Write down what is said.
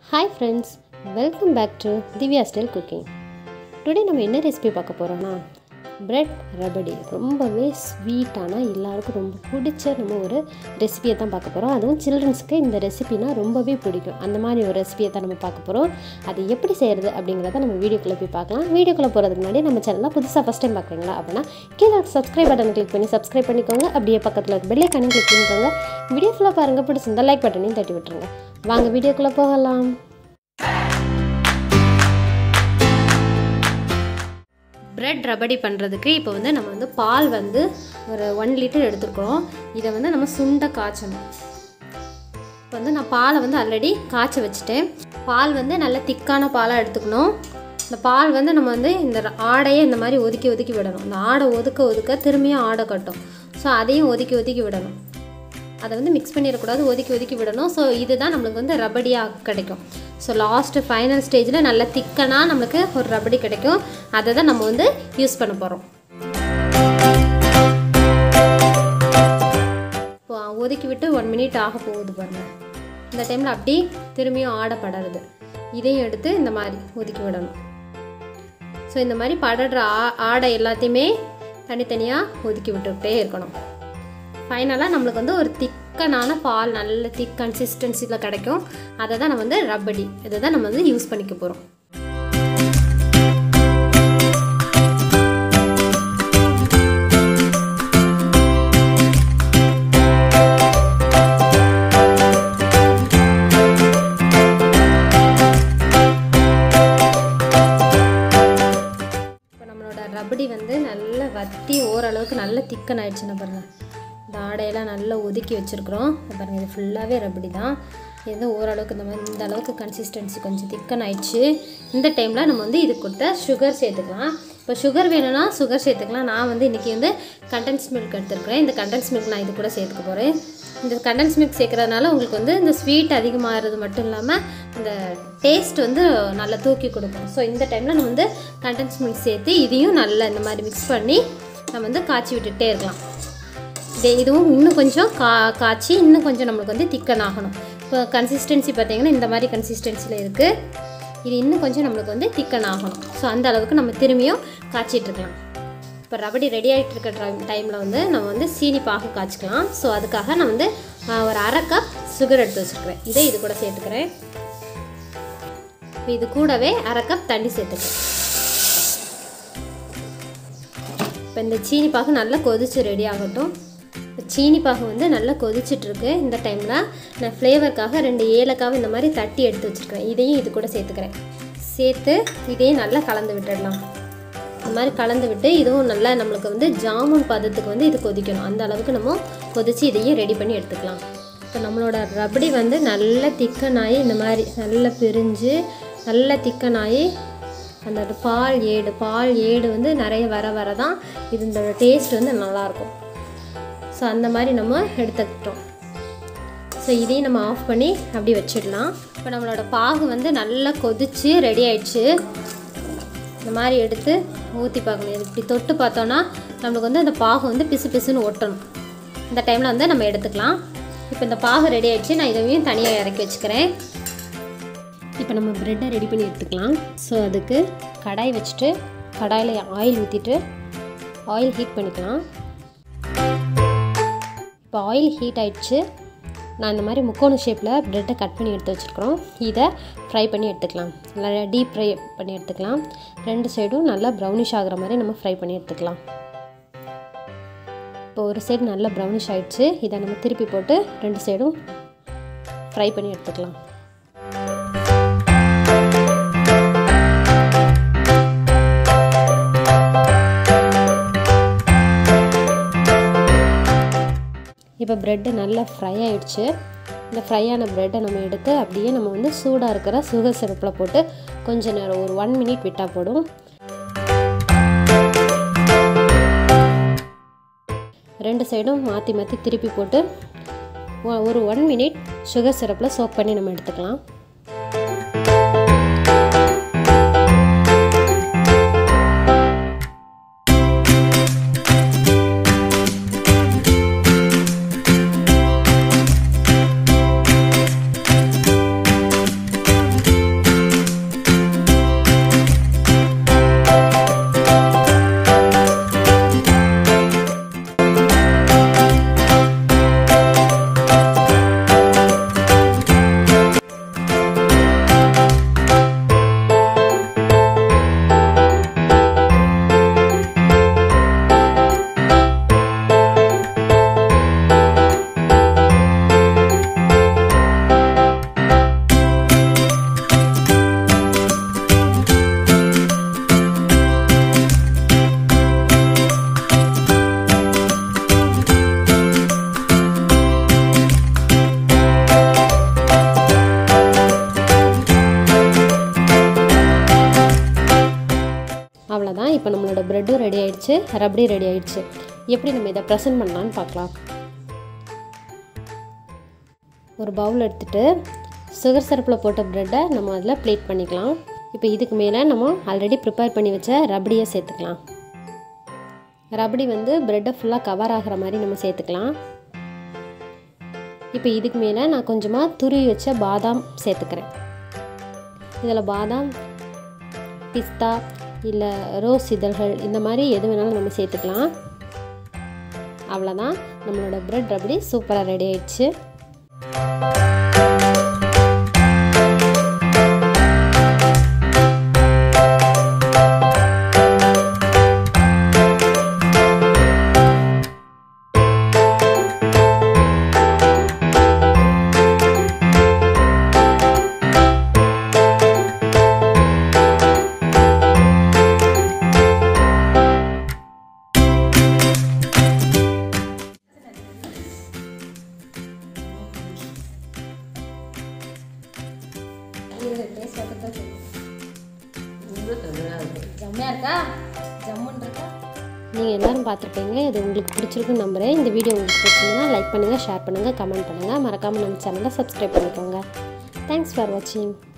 hi friends welcome back to Divya style cooking today நம்ம என்ன recipe பார்க்க போகிறோம்னா பிரெட் ரபடி ரொம்பவே ஸ்வீட்டான எல்லாருக்கும் ரொம்ப பிடிச்ச நம்ம ஒரு ரெசிபியை தான் பார்க்க போகிறோம் அதுவும் சில்ட்ரன்ஸ்க்கு இந்த ரெசிபினா ரொம்பவே பிடிக்கும் அந்த மாதிரி ஒரு ரெசிபியை தான் நம்ம பார்க்க போகிறோம் அது எப்படி செய்கிறது அப்படிங்கிறத நம்ம வீடியோக்குள்ளே போய் பார்க்கலாம் வீடியோக்குள்ளே போகிறதுக்கு முன்னாடி நம்ம சேனலில் புதுசாக ஃபஸ்ட் டைம் பார்க்குறீங்களா அப்படின்னா கீழே சப்ஸ்கிரைப் பட்டன் கிளிக் பண்ணி சப்ஸ்கிரைப் பண்ணிக்கோங்க அப்படியே பக்கத்தில் இருக்க பெல் ஐக்கானையும் கிளிக் பண்ணிக்கோங்க வீடியோ ஃபுல்லாக பாருங்கள் பிடிச்சிருந்தா லைக் பட்டனையும் தட்டி விட்டுருங்க வாங்க வீடியோக்குள்ளே போகலாம் பிரெட் ரபடி பண்ணுறதுக்கு இப்போ வந்து நம்ம வந்து பால் வந்து ஒரு ஒன் லிட்டர் எடுத்துருக்குறோம் இதை வந்து நம்ம சுண்ட காய்ச்சணும் இப்போ வந்து நான் பாலை வந்து ஆல்ரெடி காய்ச்ச வச்சுட்டேன் பால் வந்து நல்ல திக்கான பாலாக எடுத்துக்கணும் இந்த பால் வந்து நம்ம வந்து இந்த ஆடையை இந்த மாதிரி ஒதுக்கி ஒதுக்கி விடணும் இந்த ஆடை ஒதுக்க ஒதுக்க திரும்பியும் ஆடை கட்டும் ஸோ அதையும் ஒதுக்கி ஒதுக்கி விடணும் அதை வந்து மிக்ஸ் பண்ணிடக்கூடாது ஒதுக்கி ஒதுக்கி விடணும் ஸோ இதுதான் நம்மளுக்கு வந்து ரபடியாக கிடைக்கும் ஸோ லாஸ்ட்டு ஃபைனல் ஸ்டேஜில் நல்ல திக்கனாக நம்மளுக்கு ஒரு ரபடி கிடைக்கும் அதை தான் நம்ம வந்து யூஸ் பண்ண போகிறோம் இப்போ ஒதுக்கி விட்டு ஒன் மினிட் ஆக போகுது பாருங்கள் இந்த டைமில் அப்படி திரும்பியும் ஆடை படருது இதையும் எடுத்து இந்த மாதிரி ஒதுக்கி விடணும் ஸோ இந்த மாதிரி படற ஆ ஆடை எல்லாத்தையுமே தனித்தனியாக ஒதுக்கி விட்டுக்கிட்டே இருக்கணும் ஃபைனலாக நம்மளுக்கு வந்து ஒரு திக்கனான பால் நல்ல திக் கன்சிஸ்டன்சியில் கிடைக்கும் அதை தான் நம்ம வந்து ரப்படி இதை தான் நம்ம வந்து யூஸ் பண்ணிக்க போகிறோம் இப்போ நம்மளோட ரபடி வந்து நல்ல வத்தி ஓரளவுக்கு நல்ல திக்கன் ஆயிடுச்சுன்னு பாருங்கள் இந்த ஆடையெல்லாம் நல்லா ஒதுக்கி வச்சுருக்குறோம் பாருங்கள் இது ஃபுல்லாகவே ரபடி தான் இது ஓரளவுக்கு இந்த மாதிரி இந்த அளவுக்கு கன்சிஸ்டன்சி கொஞ்சம் திக்கன் ஆயிடுச்சு இந்த டைமில் நம்ம வந்து இது கொடுத்த சுகர் சேர்த்துக்கலாம் இப்போ சுகர் வேணும்னா சுகர் சேர்த்துக்கலாம் நான் வந்து இன்றைக்கி வந்து கண்டென்ஸ் மில்க் எடுத்துருக்கிறேன் இந்த கண்டென்ஸ் மில்க் நான் இது கூட சேர்த்துக்க போகிறேன் இந்த கண்டென்ஸ் மில்க் சேர்க்குறதுனால உங்களுக்கு வந்து இந்த ஸ்வீட் அதிகமாகிறது மட்டும் இல்லாமல் இந்த டேஸ்ட் வந்து நல்லா தூக்கி கொடுக்கும் ஸோ இந்த டைமில் நம்ம வந்து கண்டென்ஸ் மில்க் சேர்த்து இதையும் நல்லா இந்த மாதிரி மிக்ஸ் பண்ணி நம்ம வந்து காய்ச்சி விட்டுகிட்டே இருக்கலாம் இதே இதுவும் இன்னும் கொஞ்சம் கா காய்ச்சி இன்னும் கொஞ்சம் நம்மளுக்கு வந்து திக்கன் ஆகணும் இப்போ கன்சிஸ்டன்சி பார்த்தீங்கன்னா இந்த மாதிரி கன்சிஸ்டன்சியில் இருக்குது இது இன்னும் கொஞ்சம் நம்மளுக்கு வந்து திக்கன் ஆகணும் ஸோ அந்த அளவுக்கு நம்ம திரும்பியும் காய்ச்சிட்ருக்கலாம் இப்போ ரபடி ரெடி ஆகிட்டு இருக்க டைம் டைமில் வந்து நம்ம வந்து சீனி பாகு காய்ச்சிக்கலாம் ஸோ அதுக்காக நான் வந்து ஒரு அரை கப் சுகர் எடுத்து வச்சுருக்கிறேன் இதை இது கூட சேர்த்துக்கிறேன் இப்போ இது கூடவே அரை கப் தண்ணி சேர்த்துக்கிறேன் இப்போ இந்த சீனி பாகு நல்லா கொதிச்சு ரெடி ஆகட்டும் இப்போ சீனி பாகு வந்து நல்லா கொதிச்சிட்ருக்கு இந்த டைமில் நான் ஃப்ளேவருக்காக ரெண்டு ஏலக்காவை இந்த மாதிரி தட்டி எடுத்து வச்சுருக்கிறேன் இதையும் இது கூட சேர்த்துக்கிறேன் சேர்த்து இதையும் நல்லா கலந்து விட்டுடலாம் இந்த மாதிரி கலந்து விட்டு இதுவும் நல்லா நம்மளுக்கு வந்து ஜாமுன் பதத்துக்கு வந்து இது கொதிக்கணும் அந்த அளவுக்கு நம்ம கொதித்து இதையும் ரெடி பண்ணி எடுத்துக்கலாம் இப்போ நம்மளோட ரபடி வந்து நல்ல திக்கனாகி இந்த மாதிரி நல்லா பிரிஞ்சு நல்ல திக்கனாகி அந்த பால் ஏடு பால் ஏடு வந்து நிறைய வர வர தான் இது இந்த டேஸ்ட் வந்து நல்லாயிருக்கும் ஸோ அந்த மாதிரி நம்ம எடுத்துக்கிட்டோம் ஸோ இதையும் நம்ம ஆஃப் பண்ணி அப்படி வச்சிடலாம் இப்போ நம்மளோட பாகு வந்து நல்லா கொதித்து ரெடி ஆயிடுச்சு இந்த மாதிரி எடுத்து ஊற்றி பார்க்கணும் இது இப்படி தொட்டு பார்த்தோன்னா நம்மளுக்கு வந்து அந்த பாகு வந்து பிசு பிசுன்னு ஒட்டணும் இந்த டைமில் வந்து நம்ம எடுத்துக்கலாம் இப்போ இந்த பாகு ரெடி ஆகிடுச்சு நான் இதையும் தனியாக இறக்கி வச்சுக்கிறேன் இப்போ நம்ம ப்ரெட்டை ரெடி பண்ணி எடுத்துக்கலாம் ஸோ அதுக்கு கடாய் வச்சுட்டு கடாயில் ஆயில் ஊற்றிட்டு ஆயில் ஹீட் பண்ணிக்கலாம் இப்போ ஆயில் ஹீட் ஆயிடுச்சு நான் இந்த மாதிரி முக்கோண ஷேப்பில் ப்ரெட்டை கட் பண்ணி எடுத்து வச்சுருக்குறோம் இதை ஃப்ரை பண்ணி எடுத்துக்கலாம் நல்லா டீப் ஃப்ரை பண்ணி எடுத்துக்கலாம் ரெண்டு சைடும் நல்லா ப்ரௌனிஷ் ஆகிற மாதிரி நம்ம ஃப்ரை பண்ணி எடுத்துக்கலாம் இப்போ ஒரு சைடு நல்லா ப்ரௌனிஷ் ஆகிடுச்சு இதை நம்ம திருப்பி போட்டு ரெண்டு சைடும் ஃப்ரை பண்ணி எடுத்துக்கலாம் இப்போ ப்ரெட்டு நல்லா ஃப்ரை ஆகிடுச்சு இந்த ஃப்ரை ஆன ப்ரெட்டை நம்ம எடுத்து அப்படியே நம்ம வந்து சூடாக இருக்கிற சுகர் சிரப்பில் போட்டு கொஞ்ச நேரம் ஒரு ஒன் மினிட் விட்டால் போடும் ரெண்டு சைடும் மாற்றி மாற்றி திருப்பி போட்டு ஒரு ஒன் மினிட் சுகர் சிரப்பில் சோப் பண்ணி நம்ம எடுத்துக்கலாம் ஆயிடுச்சு ரபடி ரெடி ஆயிடுச்சு எப்படி நம்ம இதை ப்ரெசென்ட் பண்ணலான்னு பார்க்கலாம் ஒரு பவுல் எடுத்துகிட்டு சுகர் சிரப்பில் போட்ட ப்ரெட்டை நம்ம அதில் ப்ளேட் பண்ணிக்கலாம் இப்போ இதுக்கு மேலே நம்ம ஆல்ரெடி ப்ரிப்பேர் பண்ணி வச்ச ரபடியை சேர்த்துக்கலாம் ரபடி வந்து ப்ரெட்டை ஃபுல்லாக கவர் ஆகிற மாதிரி நம்ம சேர்த்துக்கலாம் இப்போ இதுக்கு மேலே நான் கொஞ்சமாக துருவி வச்ச பாதாம் சேர்த்துக்கிறேன் இதில் பாதாம் பிஸ்தா இல்லை ரோஸ் இதழ்கள் இந்த மாதிரி எது வேணாலும் நம்ம சேர்த்துக்கலாம் அவ்வளோதான் நம்மளோட ப்ரெட் ரபடி சூப்பராக ரெடி ஆயிடுச்சு செம்மையா இருக்கா ஜம்முன் இருக்கா நீங்கள் எல்லோரும் பார்த்துருப்பீங்க இது உங்களுக்கு பிடிச்சிருக்குன்னு நம்புகிறேன் இந்த வீடியோ உங்களுக்கு பிடிச்சிருந்தா லைக் பண்ணுங்கள் ஷேர் பண்ணுங்கள் கமெண்ட் பண்ணுங்கள் மறக்காமல் நம்ம சேனலை சப்ஸ்கிரைப் பண்ணிக்கோங்க தேங்க்ஸ் ஃபார் வாட்சிங்